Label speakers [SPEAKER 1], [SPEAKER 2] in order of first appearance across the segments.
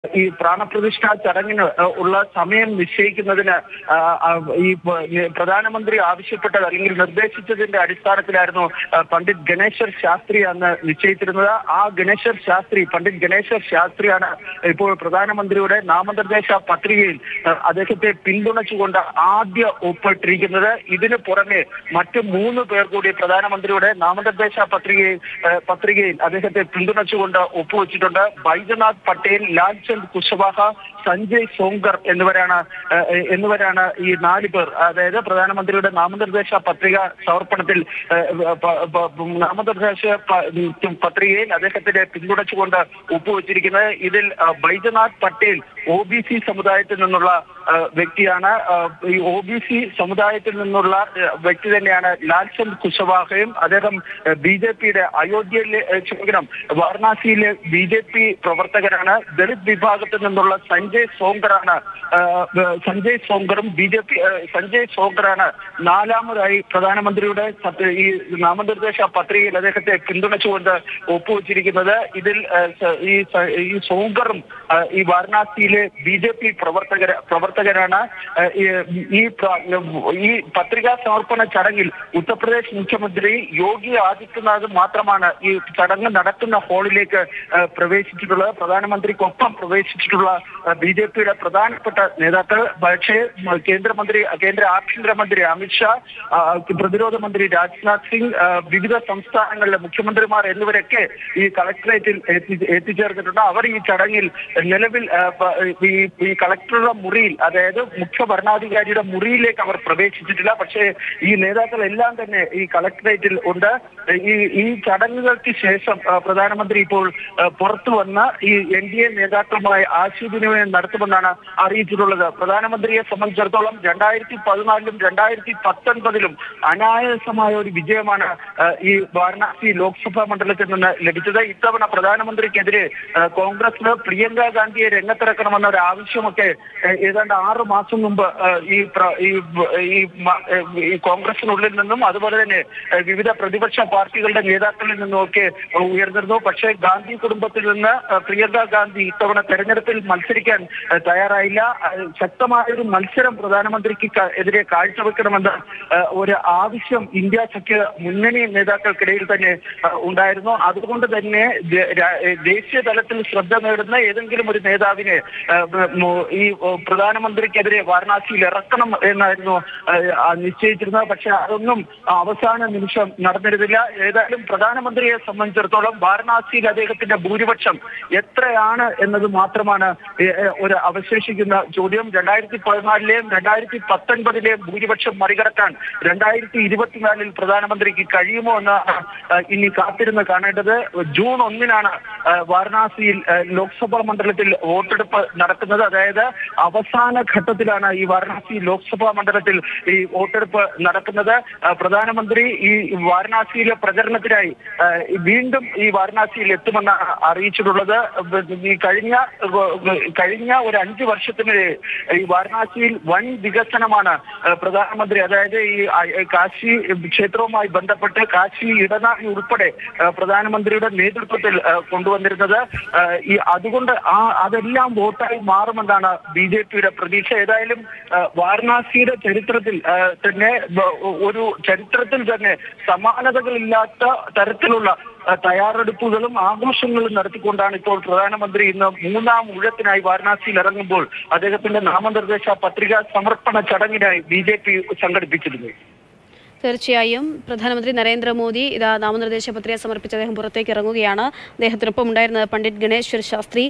[SPEAKER 1] ഈ പ്രാണപ്രതിഷ്ഠാ ചടങ്ങിന് ആ, ഉള്ള സമയം നിശ്ചയിക്കുന്നതിന് ആ, ആ, ഈ പ- ഈ പ്രധാനമന്ത്രി ആവശ്യപ്പെട്ടത് അല്ലെങ്കിൽ നിർദ്ദേശിച്ചതിന്റെ അടിസ്ഥാനത്തിലായിരുന്നു ആ, പണ്ഡിറ്റ് ഗണേശ്വർ ശാസ്ത്രി അന്ന് നിശ്ചയിച്ചിരുന്നത് ആ ഗണേശ്വർ ശാസ്ത്രി പണ്ഡിറ്റ് ഗണേശ്വർ ശാസ്ത്രിയാണ് ഇപ്പോൾ പ്രധാനമന്ത്രിയുടെ നാമനിർദ്ദേശ പത്രികയിൽ ആ, അദ്ദേഹത്തെ പിന്തുണച്ചുകൊണ്ട് ആദ്യ ഒപ്പിട്ടിരിക്കുന്നത് ഇതിനു പുറമെ മറ്റു മൂന്ന് പേർ കൂടി പ്രധാനമന്ത്രിയുടെ നാമനിർദ്ദേശ പത്രികയിൽ ആ, പത്രികയിൽ അദ്ദേഹത്തെ പിന്തുണച്ചുകൊണ്ട് ഒപ്പുവെച്ചിട്ടുണ്ട് ബൈജനാഥ് പട്ടേൽ ലാൽചന്ദ് കുശ്വാഹ സഞ്ജയ് സോങ്കർ എന്നിവരാണ് ആ, എന്നിവരാണ് ഈ നാല് പേർ അതായത് പ്രധാനമന്ത്രിയുടെ നാമനിർദ്ദേശ പത്രിക സമർപ്പണത്തിൽ ആ, പ- പ- നാമനിർദ്ദേശ പ- പത്രികയിൽ അദ്ദേഹത്തിന്റെ പിന്തുണച്ചുകൊണ്ട് ഒപ്പുവെച്ചിരിക്കുന്നത് ഇതിൽ ആ, Baijnath Patel O B C സമുദായത്തിൽ നിന്നുള്ള ആ, വ്യക്തിയാണ് ആ, ഈ ഒ ബി സി സമുദായത്തിൽ നിന്നുള്ള ആ, വ്യക്തി തന്നെയാണ് ലാൽചന്ദ് കുശവാഹയും അദ്ദേഹം ബി ജെ പിയുടെ അയോധ്യയിലെ ഏ, ക്ഷമിക്കണം വാരണാസിയിലെ ബി ജെ പി പ്രവർത്തകരാണ് ദളിത് വിഭാഗത്തിൽ നിന്നുള്ള സഞ്ജയ് സോങ്കറാണ് ആ, ആ, സഞ്ജയ് സോങ്കറും ബി ജെ പി സഞ്ജയ് സോങ്കറാണ് നാലാമതായി പ്രധാനമന്ത്രിയുടെ സത്യ- ഈ നാമനിർദ്ദേശ പത്രികയിൽ അദ്ദേഹത്തെ പിന്തുണച്ചുകൊണ്ട് ഒപ്പുവെച്ചിരിക്കുന്നത് ഇതിൽ ആ, സ- ഈ സ- ഈ സോങ്കറും ആ, ഈ വാരണാസിയിലെ ബി ജെ പി പ്രവർത്തകർ പ്രവർത്തകരാണ് ആ, ഈ- ഈ പ്ര- ഈ പത്രികാ സമർപ്പണ ചടങ്ങിൽ ഉത്തർപ്രദേശ് മുഖ്യമന്ത്രി യോഗി ആദിത്യനാഥ് മാത്രമാണ് ഈ ചടങ്ങ് നടക്കുന്ന ഹാളിലേക്ക് ആ, പ്രവേശിച്ചിട്ടുള്ളത് പ്രധാനമന്ത്രിക്കൊപ്പം പ്രവേശിച്ചിട്ടുള്ള ബി ജെ പിയുടെ പ്രധാനപ്പെട്ട നേതാക്കൾ പക്ഷേ മ, കേന്ദ്രമന്ത്രി കേന്ദ്ര ആഭ്യന്തരമന്ത്രി അമിത്ഷാ ആ, പ്രതിരോധ മന്ത്രി രാജ്നാഥ് സിംഗ് ആ, വിവിധ സംസ്ഥാനങ്ങളിലെ മുഖ്യമന്ത്രിമാർ എന്നിവരൊക്കെ ഈ കളക്ടറേറ്റിൽ എത്തി എത്തിച്ചേർന്നിട്ടുണ്ട് അവർ ഈ ചടങ്ങിൽ നിലവിൽ ആ, പ- ഈ ഈ കളക്ടറുടെ മുറിയിൽ അതായത് മുഖ്യ ഭരണാധികാരിയുടെ മുറിയിലേക്ക് അവർ പ്രവേശിച്ചിട്ടില്ല പക്ഷേ ഈ നേതാക്കളെല്ലാം തന്നെ ഈ കളക്ടറേറ്റിൽ ഉണ്ട് ഈ ഈ ചടങ്ങുകൾക്ക് ശേഷം ആ, പ്രധാനമന്ത്രി ഇപ്പോൾ ആ, പുറത്തു വന്ന ഈ എൻ ഡി എ നേതാക്കളുമായി ആശയവിനിമയം നടത്തുമെന്നാണ് അറിയിച്ചിട്ടുള്ളത് പ്രധാനമന്ത്രിയെ സംബന്ധിച്ചിടത്തോളം രണ്ടായിരത്തി പതിനാലിലും രണ്ടായിരത്തി പത്തൊൻപതിലും അനായാസമായ ഒരു വിജയമാണ് ആ, ഈ വാരണാസി ലോക്സഭാ മണ്ഡലത്തിൽ നിന്ന് ലഭിച്ചത് ഇത്തവണ പ്രധാനമന്ത്രിക്കെതിരെ ആ, കോൺഗ്രസിന് പ്രിയങ്ക ഗാന്ധിയെ രംഗത്തിറക്കണമെന്ന ഒരു ആവശ്യമൊക്കെ ആ, ഏതാണ്ട് ആറ് മാസം മുമ്പ് ആ, ഈ പ്ര- ഈ ഈ മ- ഈ കോൺഗ്രസിനുള്ളിൽ നിന്നും അതുപോലെ തന്നെ ആ, വിവിധ പ്രതിപക്ഷ പാർട്ടികളുടെ നേതാക്കളിൽ നിന്നുമൊക്കെ ഉയർന്നിരുന്നു പക്ഷേ ഗാന്ധി കുടുംബത്തിൽ നിന്ന് ആ, പ്രിയങ്ക ഗാന്ധി ഇത്തവണ തെരഞ്ഞെടുപ്പിൽ മത്സരിക്കാൻ ആ, തയ്യാറായില്ല ആ, ശക്തമായ ഒരു മത്സരം പ്രധാനമന്ത്രിക്ക് ക- എതിരെ കാഴ്ചവെക്കണമെന്ന ആ, ഒരു ആവശ്യം ഇന്ത്യ സഖ്യ മുന്നണി നേതാക്കൾക്കിടയിൽ തന്നെ ആ, ഉണ്ടായിരുന്നു അതുകൊണ്ട് തന്നെ ദേ- രാ- ഏ, ദേശീയ തലത്തിൽ ശ്രദ്ധ നേടുന്ന ഏതെങ്കിലും ഒരു നേതാവിനെ ആ, മോ- ഈ ഓ, പ്രധാനമന്ത്രിക്കെതിരെ വാരണാസിയിൽ ഇറക്കണം എന്നായിരുന്നു ആ, ആ, നിശ്ചയിച്ചിരുന്നത് പക്ഷെ അതൊന്നും അവസാന നിമിഷം നടന്നിരുന്നില്ല ഏതായാലും പ്രധാനമന്ത്രിയെ സംബന്ധിച്ചിടത്തോളം വാരണാസിയിൽ അദ്ദേഹത്തിന്റെ ഭൂരിപക്ഷം എത്രയാണ് എന്നത് മാത്രമാണ് ഏ, ഏ, ഒരു അവശേഷിക്കുന്ന ചോദ്യം രണ്ടായിരത്തി പതിനാലിലെയും രണ്ടായിരത്തി പത്തൊൻപതിലെയും ഭൂരിപക്ഷം മറികടക്കാൻ രണ്ടായിരത്തി ഇരുപത്തിനാലിൽ പ്രധാനമന്ത്രിക്ക് കഴിയുമോ എന്ന് ആ, ഇനി കാത്തിരുന്ന് കാണേണ്ടത് ജൂൺ ഒന്നിനാണ് ആ, വാരണാസിയിൽ ആ, ലോക്സഭാ മണ്ഡലത്തിൽ വോട്ടെടുപ്പ് നടക്കുന്നത് അതായത് അവസാന ഘട്ടത്തിലാണ് ഈ വാരണാസി ലോക്സഭാ മണ്ഡലത്തിൽ ഈ വോട്ടെടുപ്പ് നടക്കുന്നത് ആ, പ്രധാനമന്ത്രി ഈ വാരണാസിയിലെ പ്രചരണത്തിനായി ആ, വീണ്ടും ഈ വാരണാസിയിൽ എത്തുമെന്നാണ് അറിയിച്ചിട്ടുള്ളത് ഈ കഴിഞ്ഞ കഴിഞ്ഞ ഒരു അഞ്ചു വർഷത്തിനിടെ ഈ വാരണാസിയിൽ വൻ വികസനമാണ് ആ, പ്രധാനമന്ത്രി അതായത് ഈ ആ, കാശി ക്ഷേത്രവുമായി ബന്ധപ്പെട്ട് കാശി ഇടനാഴി ഉൾപ്പെടെ ആ, പ്രധാനമന്ത്രിയുടെ നേതൃത്വത്തിൽ ആ, കൊണ്ടുവന്നിരുന്നത് ആ, ഈ അതുകൊണ്ട് ആ അതെല്ലാം വോട്ടായി മാറുമെന്നാണ് ബി ജെ പിയുടെ പ്രതീക്ഷ ഏതായാലും ആ, വാരണാസിയുടെ ചരിത്രത്തിൽ ആ, തന്നെ ബ- ഒരു ചരിത്രത്തിൽ തന്നെ സമാനതകളില്ലാത്ത തരത്തിലുള്ള ആ, തയ്യാറെടുപ്പുകളും ആഘോഷങ്ങളും നടത്തിക്കൊണ്ടാണ് ഇപ്പോൾ പ്രധാനമന്ത്രി ഇന്ന് മൂന്നാം ഊഴത്തിനായി വാരണാസിയിൽ ഇറങ്ങുമ്പോൾ അദ്ദേഹത്തിന്റെ നാമനിർദ്ദേശ പത്രിക സമർപ്പണ ചടങ്ങിനായി ബി ജെ പി സംഘടിപ്പിച്ചിരുന്നത്
[SPEAKER 2] തീർച്ചയായും പ്രധാനമന്ത്രി നരേന്ദ്രമോദി ഇതാ നാമനിർദ്ദേശ പത്രിക സമർപ്പിച്ച് അദ്ദേഹം പുറത്തേക്ക് ഇറങ്ങുകയാണ് അദ്ദേഹത്തിനൊപ്പം ഉണ്ടായിരുന്നത് പണ്ഡിറ്റ് ഗണേശ്വർ ശാസ്ത്രി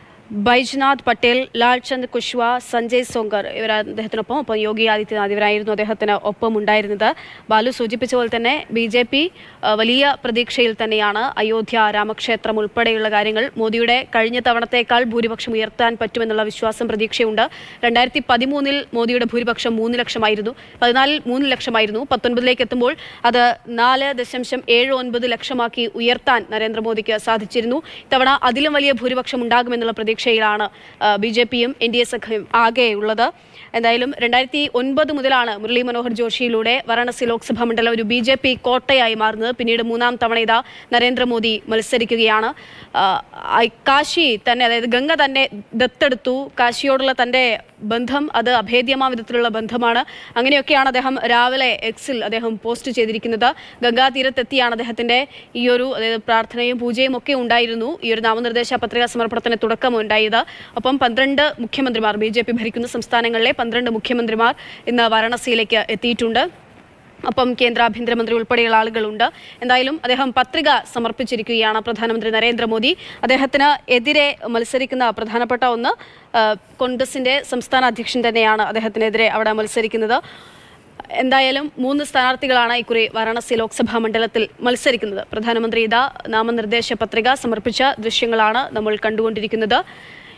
[SPEAKER 2] ബൈജ്നാഥ് പട്ടേൽ ലാൽചന്ദ് കുശ്വ സഞ്ജയ് സോങ്കർ ഇവർ അദ്ദേഹത്തിനൊപ്പം ഒപ്പം യോഗി ആദിത്യനാഥ് ഇവരായിരുന്നു അദ്ദേഹത്തിന് ഒപ്പം ഉണ്ടായിരുന്നത് ബാലു സൂചിപ്പിച്ച പോലെ തന്നെ ബി ജെ പി വലിയ പ്രതീക്ഷയിൽ തന്നെയാണ് അയോധ്യ രാമക്ഷേത്രം ഉൾപ്പെടെയുള്ള കാര്യങ്ങൾ മോദിയുടെ കഴിഞ്ഞ തവണത്തേക്കാൾ ഭൂരിപക്ഷം ഉയർത്താൻ പറ്റുമെന്നുള്ള വിശ്വാസം പ്രതീക്ഷയുണ്ട് രണ്ടായിരത്തി പതിമൂന്നിൽ മോദിയുടെ ഭൂരിപക്ഷം മൂന്ന് ലക്ഷമായിരുന്നു പതിനാലിൽ മൂന്ന് ലക്ഷമായിരുന്നു പത്തൊൻപതിലേക്ക് എത്തുമ്പോൾ അത് നാല് ദശാംശം ഏഴ് ഒൻപത് ലക്ഷമാക്കി ഉയർത്താൻ നരേന്ദ്രമോദിക്ക് സാധിച്ചിരുന്നു ഇത്തവണ അതിലും വലിയ ഭൂരിപക്ഷം ഉണ്ടാകുമെന്നുള്ള പ്രതീക്ഷ പ്രതീക്ഷയിലാണ് ബി ജെ പിയും എൻ ഡി എ സഖ്യം ആകെയുള്ളത് എന്തായാലും രണ്ടായിരത്തി ഒൻപത് മുതലാണ് മുരളി മനോഹർ ജോഷിയിലൂടെ വാരാണസി ലോക്സഭാ മണ്ഡലം ഒരു ബി ജെ പി കോട്ടയായി മാറുന്നത് പിന്നീട് മൂന്നാം തവണ ഇതാ നരേന്ദ്രമോദി മത്സരിക്കുകയാണ് ആ, ആ, കാശി തന്നെ അതായത് ഗംഗ തന്നെ ദത്തെടുത്തു കാശിയോടുള്ള തന്റെ ബന്ധം അത് അഭേദ്യമായ വിധത്തിലുള്ള ബന്ധമാണ് അങ്ങനെയൊക്കെയാണ് അദ്ദേഹം രാവിലെ എക്സിൽ അദ്ദേഹം പോസ്റ്റ് ചെയ്തിരിക്കുന്നത് ഗംഗാതീരത്തെത്തിയാണ് അദ്ദേഹത്തിന്റെ ഈ ഒരു അതായത് പ്രാർത്ഥനയും പൂജയും ഒക്കെ ഉണ്ടായിരുന്നു ഈ ഒരു നാമനിർദ്ദേശ പത്രിക സമർപ്പണത്തിന് തുടക്കമുണ്ടായത് ഒപ്പം പന്ത്രണ്ട് മുഖ്യമന്ത്രിമാർ ബി ജെ പി ഭരിക്കുന്ന സംസ്ഥാനങ്ങളിലെ പന്ത്രണ്ട് മുഖ്യമന്ത്രിമാർ ഇന്ന് വാരണസിയിലേക്ക് എത്തിയിട്ടുണ്ട് ഒപ്പം കേന്ദ്ര ആഭ്യന്തരമന്ത്രി ഉൾപ്പെടെയുള്ള ആളുകളുണ്ട് എന്തായാലും അദ്ദേഹം പത്രിക സമർപ്പിച്ചിരിക്കുകയാണ് പ്രധാനമന്ത്രി നരേന്ദ്രമോദി അദ്ദേഹത്തിന് എതിരെ മത്സരിക്കുന്ന പ്രധാനപ്പെട്ട ഒന്ന് ആ, കോൺഗ്രസിന്റെ സംസ്ഥാന അധ്യക്ഷൻ തന്നെയാണ് അദ്ദേഹത്തിനെതിരെ അവിടെ മത്സരിക്കുന്നത് എന്തായാലും മൂന്ന് സ്ഥാനാർത്ഥികളാണ് ഇക്കുറി വാരാണസി ലോക്സഭാ മണ്ഡലത്തിൽ മത്സരിക്കുന്നത് പ്രധാനമന്ത്രി ഇതാ നാമനിർദ്ദേശ പത്രിക സമർപ്പിച്ച ദൃശ്യങ്ങളാണ് നമ്മൾ കണ്ടുകൊണ്ടിരിക്കുന്നത്